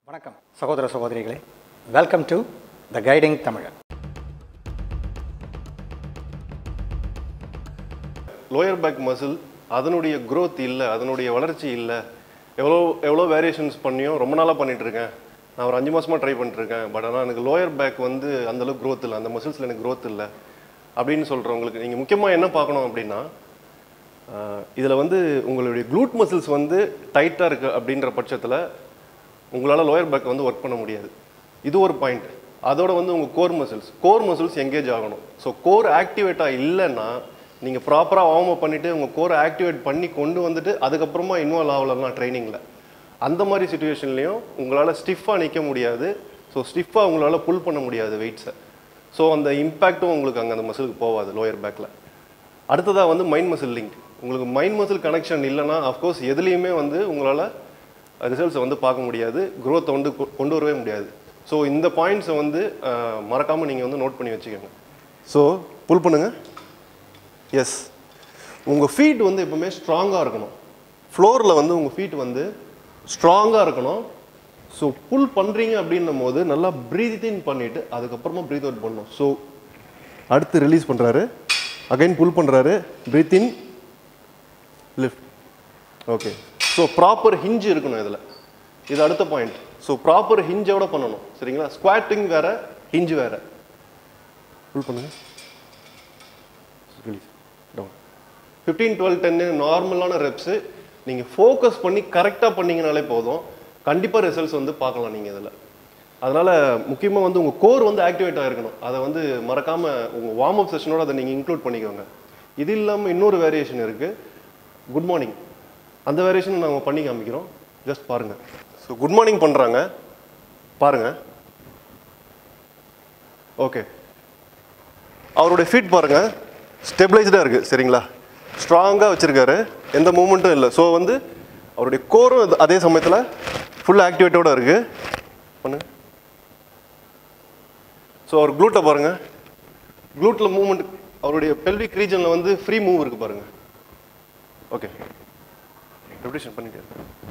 வணக்கம் சகோதர சகோதரிகளே welcome to the guiding Tamilan lower back muscle அதனுடைய growth இல்லை அதனுடைய வளர்ச்சி இல்லை எவ்வளோ எவ்வளோ வேரியேஷன்ஸ் பண்ணியும் ரொம்ப நாளாக பண்ணிட்டு இருக்கேன் நான் ஒரு அஞ்சு மாசமா ட்ரை பண்ணிட்டுருக்கேன் பட் ஆனால் எனக்கு லோயர் பேக் வந்து அந்த அளவுக்கு growth இல்லை அந்த மசில்ஸில் எனக்கு growth இல்லை அப்படின்னு சொல்கிறவங்களுக்கு நீங்கள் முக்கியமாக என்ன பார்க்கணும் அப்படின்னா இதில் வந்து உங்களுடைய க்ளூட் மசில்ஸ் வந்து டைட்டாக இருக்குது அப்படின்ற பட்சத்தில் உங்களால் லோயர் பேக் வந்து ஒர்க் பண்ண முடியாது இது ஒரு பாயிண்ட் அதோட வந்து உங்கள் core muscles core muscles engage ஆகணும் ஸோ கோர் ஆக்டிவேட்டாக இல்லைன்னா நீங்கள் ப்ராப்பராக வார்ம் அப் பண்ணிவிட்டு உங்கள் கோரை ஆக்டிவேட் பண்ணி கொண்டு வந்துட்டு அதுக்கப்புறமா இன்வால்வ் ஆகலாம் ட்ரைனிங்கில் அந்த மாதிரி சுச்சுவேஷன்லேயும் உங்களால் ஸ்டிஃபாக நிற்க முடியாது ஸோ ஸ்டிஃபாக உங்களால் புல் பண்ண முடியாது வெயிட்ஸை ஸோ அந்த இம்பேக்ட்டும் உங்களுக்கு அங்கே அந்த மசிலுக்கு போகாது லோயர் பேக்கில் அடுத்ததாக வந்து மைண்ட் மசில் லிங்க் உங்களுக்கு மைண்ட் மசில் கனெக்ஷன் இல்லைன்னா அஃப்கோர்ஸ் எதுலேயுமே வந்து உங்களால் ரிசல்ட்ஸை வந்து பார்க்க முடியாது growth வந்து கொ- கொண்டு வரவே முடியாது ஸோ இந்த பாயிண்ட்ஸை வந்து மறக்காமல் நீங்கள் வந்து நோட் பண்ணி வச்சுக்கோங்க ஸோ புல் பண்ணுங்க எஸ் உங்கள் ஃபீட் வந்து எப்பவுமே ஸ்ட்ராங்காக இருக்கணும் ஃப்ளோரில் வந்து உங்கள் ஃபீட் வந்து ஸ்ட்ராங்காக இருக்கணும் ஸோ புல் பண்ணுறீங்க அப்படின்னும் போது நல்லா ப்ரீத் இன் பண்ணிவிட்டு அதுக்கப்புறமா ப்ரீத் அவுட் பண்ணணும் ஸோ அடுத்து ரிலீஸ் பண்ணுறாரு அகைன் புல் பண்ணுறாரு breathe in lift okay so proper hinge இருக்கணும் இதில் இது அடுத்த பாயிண்ட் ஸோ ப்ராப்பர் ஹிஞ்சோட பண்ணணும் சரிங்களா ஸ்குவாட்டிங் வேற ஹிஞ்ச் வேற புல் பண்ணுங்க ரிலீஸ் டவுன் ஃபிஃப்டீன் டுவெல் டென்னு நார்மலான ரெப்ஸு நீங்கள் ஃபோக்கஸ் பண்ணி கரெக்டாக பண்ணீங்கனாலே போதும் கண்டிப்பாக ரிசல்ட்ஸ் வந்து பார்க்கலாம் நீங்கள் இதில் அதனால் முக்கியமாக வந்து உங்கள் கோர் வந்து ஆக்டிவேட் ஆகிருக்கணும் அதை வந்து மறக்காமல் உங்கள் வார்ம் அப் செஷனோட அதை நீங்கள் இன்க்ளூட் பண்ணிக்கோங்க இது இல்லாமல் இன்னொரு வேரியேஷன் இருக்குது குட் மார்னிங் அந்த வேரியேஷன் நாங்கள் பண்ணி காமிக்கிறோம் ஜஸ்ட் பாருங்கள் ஸோ குட் மார்னிங் பண்ணுறாங்க பாருங்கள் ஓகே அவருடைய ஃபீட் பாருங்க ஸ்டெபிளைஸ்டாக இருக்குது சரிங்களா ஸ்ட்ராங்காக வச்சுருக்காரு எந்த மூமெண்ட்டும் இல்லை ஸோ வந்து அவருடைய கோரும் அதே சமயத்தில் ஃபுல் ஆக்டிவேட்டோட இருக்குது பண்ணுங்க ஸோ அவர் க்ளூட்டை பாருங்க க்ளூட்டில் மூமெண்ட் அவருடைய பெல்விக் ரீஜனில் வந்து ஃப்ரீ மூவ் இருக்குது பாருங்க ஓகே ரெப்டேஷன் பண்ணிட்டேன்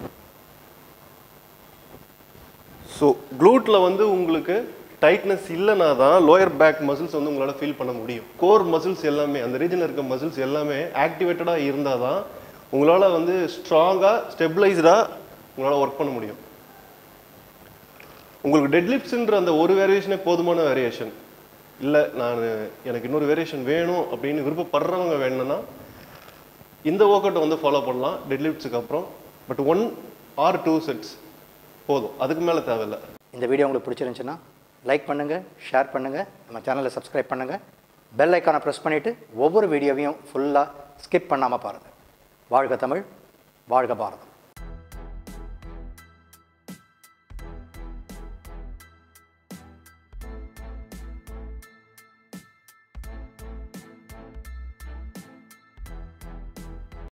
ஸோ க்ளூட்டில் வந்து உங்களுக்கு டைட்னஸ் இல்லைனா தான் லோயர் பேக் மசில்ஸ் வந்து உங்களால் ஃபீல் பண்ண முடியும் கோர் மசில்ஸ் எல்லாமே அந்த ரீஜனில் இருக்க மசில்ஸ் எல்லாமே ஆக்டிவேட்டடாக இருந்தால் தான் உங்களால் வந்து ஸ்ட்ராங்காக ஸ்டெபிளைஸ்டாக உங்களால் ஒர்க் பண்ண முடியும் உங்களுக்கு டெட்லிப்ஸ்ன்ற அந்த ஒரு வேரியேஷனே போதுமான வேரியேஷன் இல்லை நான் எனக்கு இன்னொரு வேரியேஷன் வேணும் அப்படின்னு விருப்பப்படுறவங்க வேணும்னா இந்த ஒர்க் அவுட்டை வந்து ஃபாலோ பண்ணலாம் டெட்லிஃப்ட்ஸுக்கு அப்புறம் but one or two sets போதும் அதுக்கு மேலே தேவையில்லை இந்த வீடியோ உங்களுக்கு பிடிச்சிருந்துச்சுன்னா லைக் பண்ணுங்கள் ஷேர் பண்ணுங்கள் நம்ம சேனலை சப்ஸ்கிரைப் பண்ணுங்கள் பெல் ஐக்கானை ப்ரெஸ் பண்ணிவிட்டு ஒவ்வொரு வீடியோவையும் ஃபுல்லாக ஸ்கிப் பண்ணாமல் பாருங்கள் வாழ்க தமிழ் வாழ்க பாரதம்